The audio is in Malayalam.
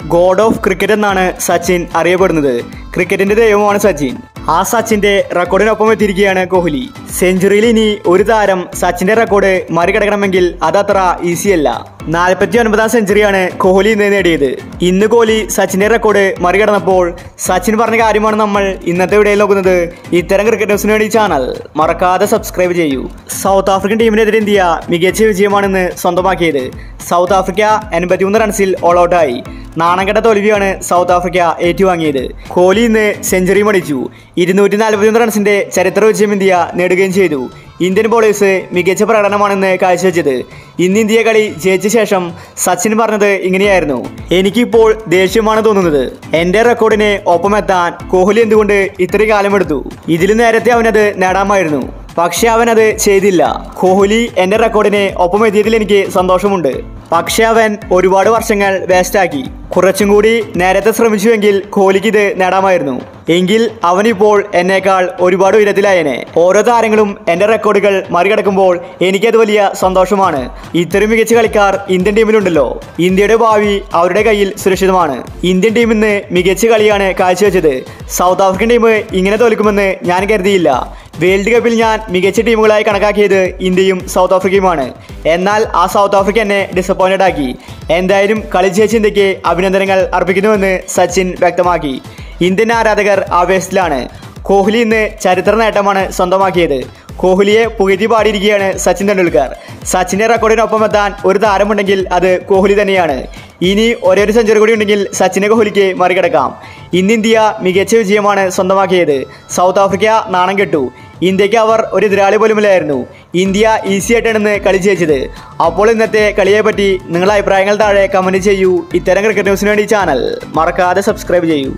ഗോഡ് ഓഫ് ക്രിക്കറ്റ് എന്നാണ് സച്ചിൻ അറിയപ്പെടുന്നത് ക്രിക്കറ്റിന്റെ ദൈവമാണ് സച്ചിൻ ആ സച്ചിന്റെ റെക്കോർഡിനൊപ്പം എത്തിയിരിക്കുകയാണ് കോഹ്ലി സെഞ്ചുറിയിൽ ഇനി ഒരു താരം സച്ചിന്റെ റെക്കോർഡ് മറികടക്കണമെങ്കിൽ അതത്ര ഈസിയല്ല നാൽപ്പത്തി ഒൻപതാം സെഞ്ചുറിയാണ് കോഹ്ലി ഇന്ന് നേടിയത് ഇന്ന് കോഹ്ലി സച്ചിന്റെ റെക്കോർഡ് മറികടന്നപ്പോൾ സച്ചിൻ പറഞ്ഞ കാര്യമാണ് നമ്മൾ ഇന്നത്തെ വീഡിയോയിൽ നോക്കുന്നത് ഇത്തരം ക്രിക്കറ്റ് ന്യൂസിന് വേണ്ടി ചാനൽ മറക്കാതെ സബ്സ്ക്രൈബ് ചെയ്യൂ സൗത്ത് ആഫ്രിക്കൻ ടീമിനെതിരെ ഇന്ത്യ മികച്ച വിജയമാണെന്ന് സ്വന്തമാക്കിയത് സൗത്ത് ആഫ്രിക്ക എൺപത്തിമൂന്ന് റൺസിൽ ഓൾ ഔട്ടായി നാണംകെട്ട തോൽവിയാണ് സൗത്ത് ആഫ്രിക്ക ഏറ്റുവാങ്ങിയത് കോഹ്ലി ഇന്ന് സെഞ്ചുറി മടിച്ചു ഇരുന്നൂറ്റി നാൽപ്പത്തിയൊന്ന് റൺസിന്റെ ചരിത്ര വിജയം ഇന്ത്യ നേടുകയും ചെയ്തു ഇന്ത്യൻ ബോളേഴ്സ് മികച്ച പ്രകടനമാണെന്ന് കാഴ്ചവെച്ചത് ഇന്ന് ഇന്ത്യ കളി ജയിച്ച ശേഷം സച്ചിൻ പറഞ്ഞത് ഇങ്ങനെയായിരുന്നു എനിക്കിപ്പോൾ ദേഷ്യമാണ് തോന്നുന്നത് എന്റെ റെക്കോർഡിനെ ഒപ്പമെത്താൻ കോഹ്ലി എന്തുകൊണ്ട് ഇത്രയും കാലമെടുത്തു ഇതിൽ നേരത്തെ അവനത് നേടാമായിരുന്നു പക്ഷെ അവൻ അത് ചെയ്തില്ല കോഹ്ലി എന്റെ റെക്കോർഡിനെ ഒപ്പം എത്തിയതിൽ എനിക്ക് സന്തോഷമുണ്ട് പക്ഷെ അവൻ ഒരുപാട് വർഷങ്ങൾ വേസ്റ്റാക്കി കുറച്ചും കൂടി നേരത്തെ ശ്രമിച്ചുവെങ്കിൽ കോഹ്ലിക്ക് ഇത് നേടാമായിരുന്നു എങ്കിൽ അവനിപ്പോൾ എന്നേക്കാൾ ഒരുപാട് ഉയരത്തിലായേനെ ഓരോ താരങ്ങളും എന്റെ റെക്കോർഡുകൾ മറികടക്കുമ്പോൾ എനിക്കത് വലിയ സന്തോഷമാണ് ഇത്രയും മികച്ച കളിക്കാർ ഇന്ത്യൻ ടീമിലുണ്ടല്ലോ ഇന്ത്യയുടെ ഭാവി അവരുടെ കയ്യിൽ സുരക്ഷിതമാണ് ഇന്ത്യൻ ടീം ഇന്ന് മികച്ച കളിയാണ് കാഴ്ചവെച്ചത് സൗത്ത് ആഫ്രിക്കൻ ടീം ഇങ്ങനെ തോൽക്കുമെന്ന് ഞാൻ കരുതിയില്ല വേൾഡ് കപ്പിൽ ഞാൻ മികച്ച ടീമുകളായി കണക്കാക്കിയത് ഇന്ത്യയും സൗത്ത് ആഫ്രിക്കയുമാണ് എന്നാൽ ആ സൗത്ത് ആഫ്രിക്ക എന്നെ ഡിസപ്പോയിന്റഡ് ആക്കി എന്തായാലും കളി ജയിച്ച ഇന്ത്യക്ക് അഭിനന്ദനങ്ങൾ അർപ്പിക്കുന്നുവെന്ന് സച്ചിൻ വ്യക്തമാക്കി ഇന്ത്യൻ ആരാധകർ ആവേശത്തിലാണ് കോഹ്ലി ഇന്ന് ചരിത്ര നേട്ടമാണ് സ്വന്തമാക്കിയത് കോഹ്ലിയെ പുകഴ്ത്തി പാടിയിരിക്കുകയാണ് സച്ചിൻ തെണ്ടുൽക്കർ സച്ചിന്റെ റെക്കോർഡിനൊപ്പം എത്താൻ ഒരു താരമുണ്ടെങ്കിൽ അത് കോഹ്ലി തന്നെയാണ് ഇനി ഒരേ ഒരു സെഞ്ചുറി കൂടി ഉണ്ടെങ്കിൽ സച്ചിനെ കോഹ്ലിക്ക് മറികടക്കാം ഇന്ന് ഇന്ത്യ മികച്ച വിജയമാണ് സ്വന്തമാക്കിയത് സൗത്ത് ആഫ്രിക്ക നാണം കെട്ടു ഇന്ത്യക്ക് അവർ ഒരു എതിരാളി പോലുമില്ലായിരുന്നു ഇന്ത്യ ഈസി ആയിട്ടാണ് കളി ജയിച്ചത് അപ്പോൾ ഇന്നത്തെ കളിയെ പറ്റി നിങ്ങളുടെ അഭിപ്രായങ്ങൾ താഴെ കമൻറ്റ് ചെയ്യൂ ഇത്തരം ക്രിക്കറ്റ് ന്യൂസിന് വേണ്ടി ചാനൽ മറക്കാതെ സബ്സ്ക്രൈബ് ചെയ്യൂ